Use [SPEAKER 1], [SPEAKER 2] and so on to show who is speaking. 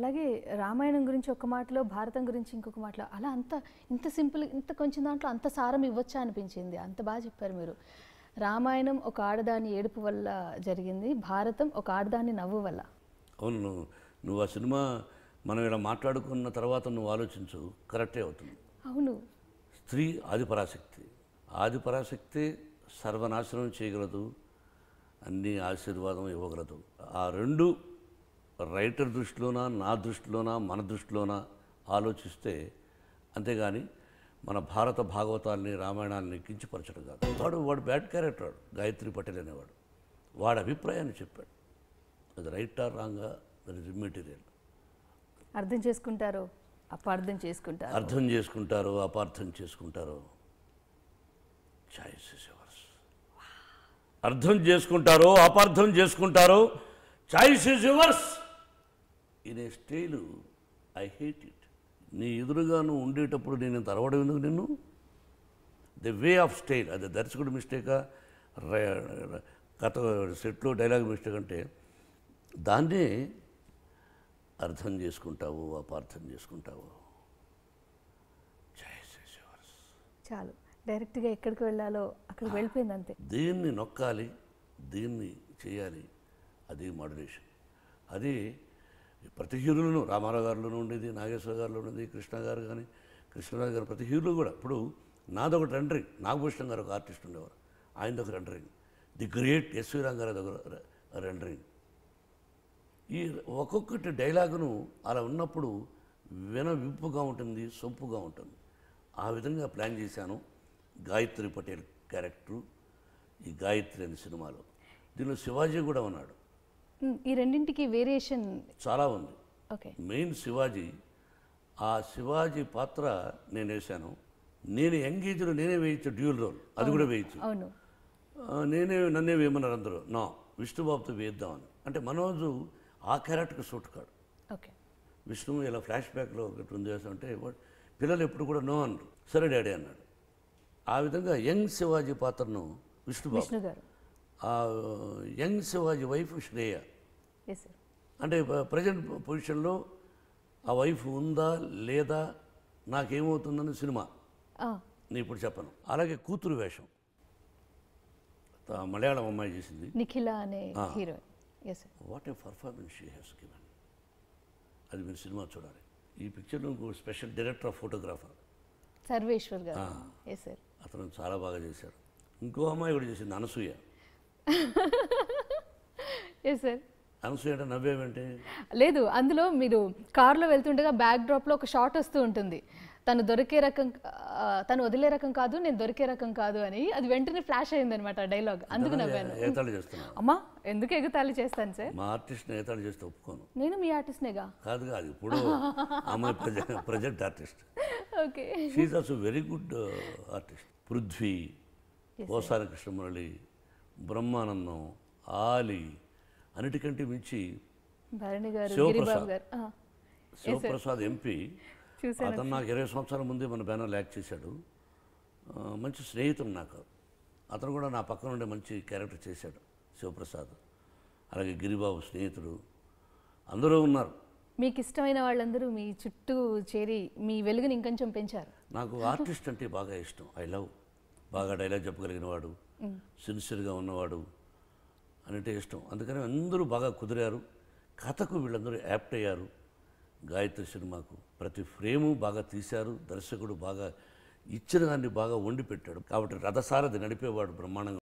[SPEAKER 1] అలాగే రామాయణం గురించి ఒక మాటలో భారతం గురించి ఇంకొక మాటలో అలా అంత ఇంత సింపుల్ ఇంత కొంచెం దాంట్లో అంత సారం ఇవ్వచ్చా అనిపించింది అంత బాగా చెప్పారు మీరు రామాయణం ఒక ఆడదాని ఏడుపు వల్ల జరిగింది భారతం ఒక ఆడదాని నవ్వు వల్ల
[SPEAKER 2] అవును నువ్వు నువ్వు ఆ సినిమా మనం ఇలా మాట్లాడుకున్న తర్వాత నువ్వు ఆలోచించు కరెక్టే అవుతుంది
[SPEAKER 1] అవును
[SPEAKER 2] స్త్రీ ఆదిపరాశక్తి ఆదిపరాశక్తి సర్వనాశనం చేయగలదు అన్ని ఆశీర్వాదం ఇవ్వగలదు ఆ రెండు రైటర్ దృష్టిలోనా నా దృష్టిలోనా మన దృష్టిలోనా ఆలోచిస్తే అంతేగాని మన భారత భాగవతాల్ని రామాయణాన్ని కించపరచడం కాదు వాడు వాడు బ్యాడ్ క్యారెక్టర్ వాడు గాయత్రి పటేల్ అనేవాడు వాడి అభిప్రాయాన్ని చెప్పాడు అది రైట్ ఆర్ రాంగా దట్ ఇస్ ఇమ్మెటీరియల్
[SPEAKER 1] అర్థం చేసుకుంటారో అపార్థం చేసుకుంటారు
[SPEAKER 2] అర్థం చేసుకుంటారో అపార్థం చేసుకుంటారో చాయిస్ ఇస్ యువర్స్ అర్థం చేసుకుంటారో అపార్థం చేసుకుంటారో choice is yours in a style I hate it నీ ఎదురుగా నువ్వు ఉండేటప్పుడు నేను ఇంత అరవడం ఎందుకు నిన్ను ది వే ఆఫ్ స్టైల్ అది దర్శకుడు మిస్టేకా కథ సెట్లో డైలాగ్ మిస్టేక్ అంటే దాన్నే అర్థం చేసుకుంటావు అపార్థం చేసుకుంటావు చాయిస్ ఇస్ యువర్స్
[SPEAKER 1] చాలు డైరెక్ట్గా ఎక్కడికి వెళ్ళాలో అక్కడికి వెళ్ళిపోయింది అంతే
[SPEAKER 2] దీన్ని నొక్కాలి దీన్ని చేయాలి అది మాడ్యులేషన్ అది ప్రతి హీరోలను రామారావు గారిలోనూ ఉండేది నాగేశ్వర గారిలో ఉండేది కృష్ణ గారు కానీ కృష్ణరాజు గారు ప్రతి హీరోలు కూడా ఇప్పుడు నాదొక రెండరింగ్ నాగభూషణం గారు ఒక ఆర్టిస్ట్ ఉండేవారు ఆయనది ఒక rendering the great SV Rangarao ఒక రెండరింగ్ ఈ ఒక్కొక్కటి డైలాగును అలా ఉన్నప్పుడు విన విప్పుగా ఉంటుంది సొంపుగా ఉంటుంది ఆ విధంగా ప్లాన్ చేశాను గాయత్రి పటేల్ క్యారెక్టరు ఈ గాయత్రి అనే సినిమాలో దీనిలో శివాజీ కూడా ఉన్నాడు
[SPEAKER 1] ఉమ్, ఈ రెండింటికి వేరియేషన్
[SPEAKER 2] చాలా ఉంది
[SPEAKER 1] ఓకే
[SPEAKER 2] మెయిన్ శివాజీ ఆ శివాజీ పాత్ర నేను వేశాను నేను ఎంగేజ్లో నేనే వేయచ్చు డ్యూల్ రోల్ అది కూడా వేయచ్చు
[SPEAKER 1] అవును
[SPEAKER 2] ఆ, నేనే నన్నే వేయమన్నారు అందరూ నా విష్ణుబాబుతో వేద్దామని అంటే మనోజు ఆ క్యారెక్టర్కి సూట్ కాడు
[SPEAKER 1] ఓకే
[SPEAKER 2] విష్ణువు ఇలా ఫ్లాష్ బ్యాక్లో ఒకటి ఉంది అంటే వాడు పిల్లలు ఎప్పుడు కూడా నో అన్నారు సరే డాడీ అన్నాడు ఆ విధంగా యంగ్ శివాజీ పాత్రను విష్ణుబాబు
[SPEAKER 1] విష్ణు గారు
[SPEAKER 2] ఆ young Shivaji wife Shreya
[SPEAKER 1] yes sir
[SPEAKER 2] అంటే ప్రజెంట్ పొజిషన్లో ఆ వైఫ్ ఉందా లేదా నాకేమవుతుందని సినిమా నేను ఇప్పుడు చెప్పను అలాగే కూతురు వేషం త- మలయాళం అమ్మాయి చేసింది
[SPEAKER 1] నిఖిల అనే heroine yes sir
[SPEAKER 2] what a performance she has given అది మీరు సినిమా చూడాలి ఈ పిక్చర్లో ఇంకో special director of photographer
[SPEAKER 1] Sarveshwar garu yes sir
[SPEAKER 2] అతను చాలా బాగా చేశాడు ఇంకో అమ్మాయి కూడా చేసింది అనసూయ
[SPEAKER 1] ఎస్ సార్
[SPEAKER 2] అనసూయ అంటే నవ్వేమంటే
[SPEAKER 1] లేదు అందులో మీరు కార్లో వెళ్తుండగా బ్యాక్ డ్రాప్లో ఒక షాట్ వస్తూ ఉంటుంది తను దొరికే రకం ఆ, తను వదిలే రకం కాదు నేను దొరికే రకం కాదు అని అది వెంటనే ఫ్లాష్ అయింది అనమాట డైలాగ్ అందుకు నవ్వాను
[SPEAKER 2] ఏతాళి చేస్తున్నాను
[SPEAKER 1] అమ్మా ఎందుకు ఎగతాళి చేస్తాను సార్
[SPEAKER 2] మా ఆర్టిస్ట్ని ఏతాళి చేస్తే ఒప్పుకోను
[SPEAKER 1] నేను మీ ఆర్టిస్ట్నేగా
[SPEAKER 2] కాదు కాదు ఇప్పుడు అమ్మాయి ప్రజె present artist
[SPEAKER 1] okay
[SPEAKER 2] she also very good artist Prithvi ఓసారి కృష్ణమురళి బ్రహ్మానందం ఆలి అన్నిటికంటే మించి
[SPEAKER 1] భరణి గారు
[SPEAKER 2] శివప్రసాద్.
[SPEAKER 1] గిరిబాబు గారు ఆ,
[SPEAKER 2] శివప్రసాద్ ఎంపీ
[SPEAKER 1] చూశాను
[SPEAKER 2] అతను నాకు ఇరవై సంవత్సరాల ముందే మన బ్యానర్ యాక్ట్ చేశాడు ఆ, మంచి స్నేహితుడు నాకు అతను కూడా నా పక్కన ఉండే మంచి క్యారెక్టర్ చేశాడు శివప్రసాద్ అలాగే గిరిబాబు స్నేహితుడు అందరూ ఉన్నారు
[SPEAKER 1] మీకు ఇష్టమైన వాళ్ళందరూ మీ చుట్టూ చేరి మీ వెలుగుని ఇంకొంచెం పెంచారు
[SPEAKER 2] నాకు ఆర్టిస్ట్ అంటే బాగా ఇష్టం ఐ లవ్ బాగా డైలాగ్ చెప్పగలిగిన వాడు సిన్సియర్గా ఉన్నవాడు అంటే ఇష్టం అందుకని అందరూ బాగా కుదిరారు కథకు వీళ్ళందరూ యాప్ట్ అయ్యారు గాయత్రి సినిమాకు ప్రతి ఫ్రేము బాగా తీశారు దర్శకుడు బాగా ఇచ్చిన దాన్ని బాగా వండి పెట్టాడు కాబట్టి రథసారథి నడిపేవాడు బ్రహ్మాండంగా